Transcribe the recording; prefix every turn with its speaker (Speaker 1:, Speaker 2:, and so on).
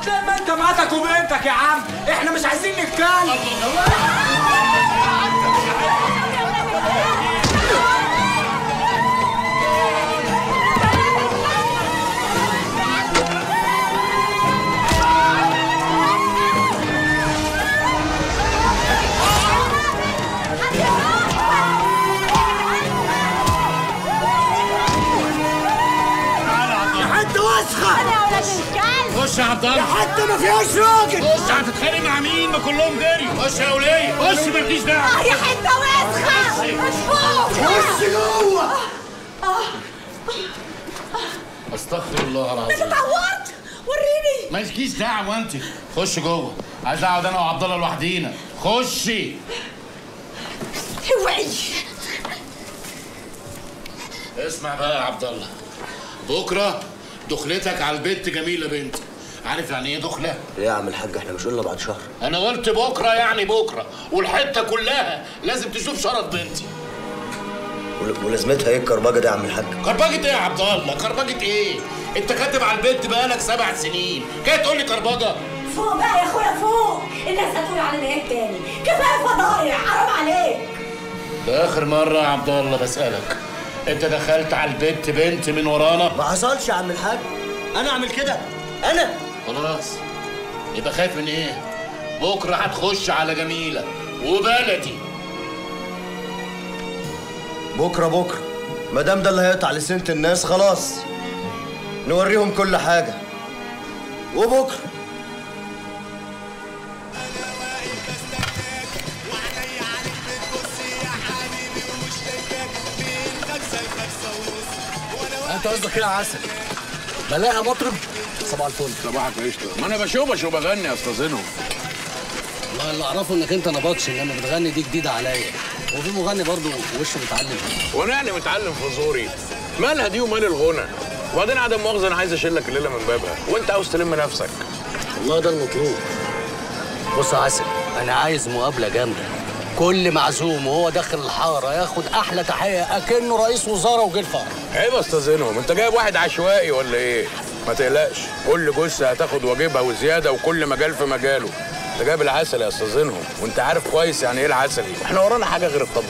Speaker 1: زي ما انت معاتك وبنتك يا عم احنا مش عايزين نتكلم
Speaker 2: حد وسخه
Speaker 3: انا يا ولاد الكلب
Speaker 4: خش يا عبد الله
Speaker 2: حتى ما فيهاش راجل
Speaker 4: خش هتتخانق مع مين ما كلهم جري خش يا وليه خش مالكيش
Speaker 3: اه
Speaker 4: دعوه
Speaker 3: يا حته وسخه مش فوق
Speaker 2: خش جوه
Speaker 4: استغفر الله
Speaker 3: انت
Speaker 4: العظيم
Speaker 3: اتعورت وريني
Speaker 4: مالكيش دعوه انت خش جوه عايز اقعد انا وعبد الله لوحدينا خشي
Speaker 3: اوعي
Speaker 4: اسمع بقى يا عبد الله بكره دخلتك على البيت جميله بنتي عارف يعني ايه دخله
Speaker 2: ايه يا عم الحاج احنا مش قلنا بعد شهر
Speaker 4: انا قلت بكره يعني بكره والحته كلها لازم تشوف شرف بنتي
Speaker 2: ول- ولازمتها ايه الكرباجه دي يا عم الحاج
Speaker 4: كربجة ايه يا عبد الله كربجة ايه انت كاتب على البيت بقالك سبع سنين جاي تقول لي كربجه
Speaker 3: فوق بقى يا اخويا فوق الناس هتقول علينا ايه تاني كفايه فضايع حرام عليك
Speaker 4: ده اخر مره يا عبد الله بسالك انت دخلت على البيت بنت من ورانا
Speaker 2: ما حصلش يا عم الحاج انا اعمل كده انا
Speaker 4: خلاص يبقى خايف من ايه بكره هتخش على جميله وبلدي
Speaker 2: بكره بكره ما دام ده اللي هيقطع لسنة الناس خلاص نوريهم كل حاجه وبكره
Speaker 5: انت قصدك ايه يا عسل بلاقي مطرب صباح الفل
Speaker 6: صباحك قشطه ما انا بشوبش وبغني يا استاذ زينهم
Speaker 5: والله اللي اعرفه انك انت نبطش انما بتغني دي جديده عليا وفي مغني برضه وشه متعلم
Speaker 6: وانا يعني متعلم في زوري مالها دي ومال الغنى وبعدين عدم مؤاخذه انا عايز اشيلك الليله من بابها وانت عاوز تلم نفسك
Speaker 5: والله ده المطلوب بص يا عسل انا عايز مقابله جامده كل معزوم وهو داخل الحاره ياخد احلى تحيه اكنه رئيس وزاره وجه الفقر
Speaker 6: عيب يا استاذ زينهم انت جايب واحد عشوائي ولا ايه ما تقلقش كل جثه هتاخد واجبها وزياده وكل مجال في مجاله انت جايب العسل يا استاذ زينهم وانت عارف كويس يعني ايه العسلي احنا ورانا حاجه غير التطبيق